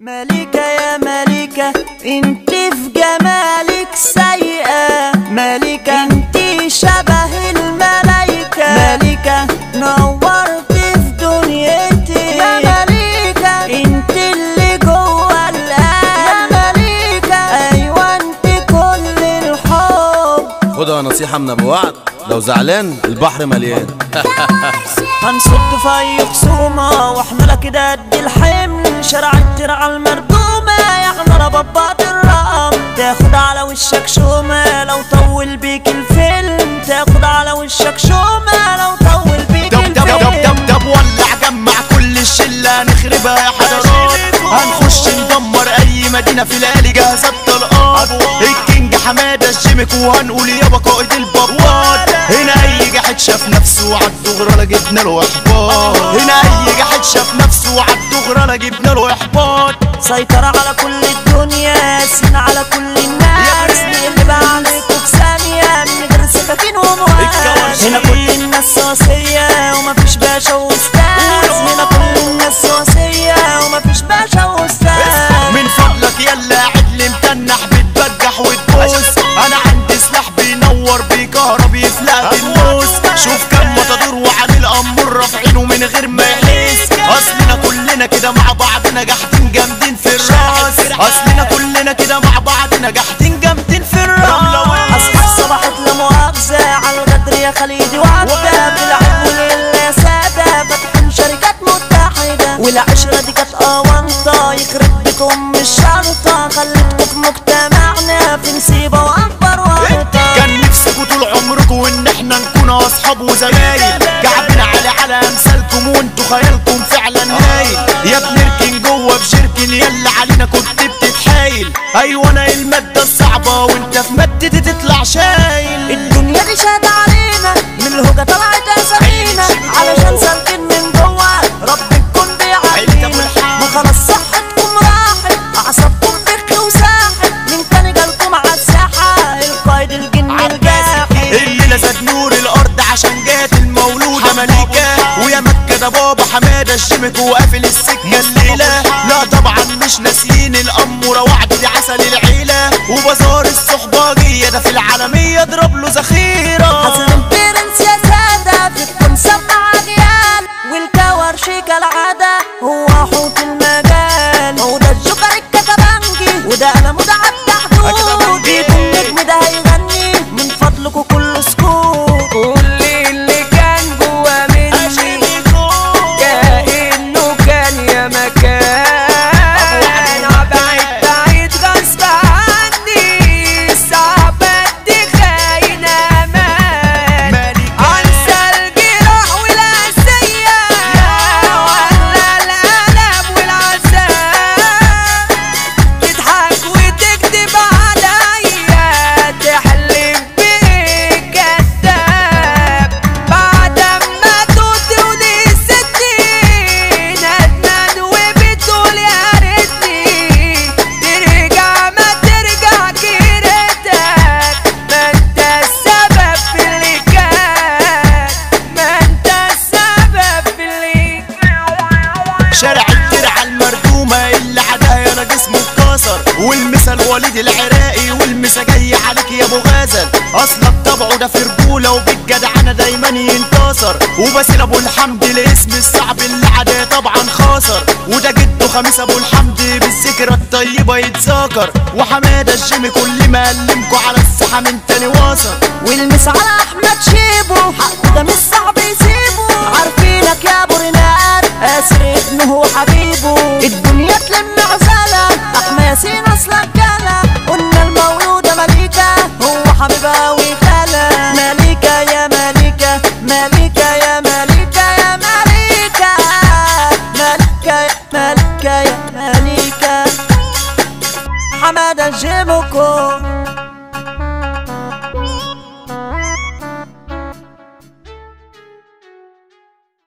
ملكة يا ملكة انت في جمالك سيئة ملكة انت شبه الملايكة ملكة نورت في دنيتي يا ملكة انت اللي جوه القلب يا ملكة ايوه انت كل الحب خدها نصيحة من أبو وعد لو زعلان البحر مليان هنصد في اي خصومة واحنا لا كده قد الحمل شارع الترعة المردومة احنا ربابات الرقم تاخد على وشك شومة لو طول بيك الفيلم تاخد على وشك شومة لو طول بيك دب دب دب الفيلم دب دب ولع جمع كل الشلة نخربها يا حضرات هنخش ندمر أي مدينة في ليالي جاهزة الطلقات الكينج حمادة الجيمك وهنقول يابا قائد البابات هنا أي جحد شاف نفسه عالدغرة لا جبنا له إحباط هنا أي جحد شاف نفسه عالدغرة لا جبنا له إحباط سيطرة على كل الدنيا سين على كل الناس نقلب عليكم في ثانية من غير سكاكين ومواس الكواشي. هنا كل الناس سواسية ومفيش باشا واستاذ هنا كل الناس سواسية ومفيش باشا واستاذ من فضلك يلا عدل متنح بتبجح وتبوس انا عندي سلاح بينور بيكهرب يفلق بالنوس شوف كم متدور وعلي الامور رافعينه من غير ما يحس اصلنا كلنا كده مع بعضنا جاحدين جامدين في الراس اصلنا كلنا كده مع بعضنا جاحدين جامدين في الراس أصحى صباحت لا مؤاخذة على الغدر يا خليدي وعبدة بالعلم ولله يا سادة فاتحين شركات متحدة والعشرة دي كانت أونطة يخرب بيت أم الشرطة خلتكوا في مجتمعنا في نسيبة وأكبر ورطة كان نفسكوا طول عمركوا ان احنا نكون اصحاب وزمايل كعبنا على على امثالكم وانتوا خيالكم فعلا هايل يا بنركن جوه بشركن يلا علينا كنت بتتحايل ايوه انا الماده الصعبه وانت في مادتي تطلع شايل الدنيا دي شاد علينا من الهوجة طلعت أسامينا علشان سالكين من جوا رب الكون بيعلينا ما خلاص صحتكم راحت أعصابكم بخ وساحت من تاني جالكم عالساحة القايد الجن الجاحد الليله زاد نور الارض عشان جات المولوده ملكه ويا مكه ده بابا حماده الشمك وقافل السكه الليله لا طبعا مش ناسيين الاموره وعد دي عسل العيله وبازار الصحباجيه ده في العالميه اضرب له ذخيره حسن البرنس يا سادة فيكم سمع أجيال والكورشي كالعادة هو حوت المجال هو ده الجوكر الكتبانجي وده قلمه ده عدى حدود ايده النجم ده هيغني من فضلكوا كله سكوت كل اللي كان جوا مني كأنه كان يا مكان ابعد بعيد غصب عني صعب اتخاين امان انسى الجراح والاسية ولا الالم والعذاب تضحك وتكذب عليا تحلف بيك كذاب بعد ما توت ونسيتني ندمان وبتقول يا ريتني ترجع ما ترجع كيرتك ما انت السبب في اللي كان ما انت السبب في اللي شارع الترعة المردومة اللي عدايا انا جسمه اتكسر والمثل وليد العراقي والمسا جاي عليك يا ابو غزل اصلك طبعه ده في رجولة وبالجدعنة دايما ينتصر وباسل ابو الحمد الاسم الصعب اللي عداه طبعا خاسر وده جده خميس ابو الحمد بالذكرى الطيبة يتذكر وحمادة الجيم كل ما علمكوا على الساحة من تاني واصل والمس على احمد شيبو حقه ده مش صعب يسيبه عارفينك يا ابو رناد اسر ابنه وحبيبه الدنيا تلم عزالة احمى ياسين اصلك جالة قلنا المولودة مليكة هو حبيبها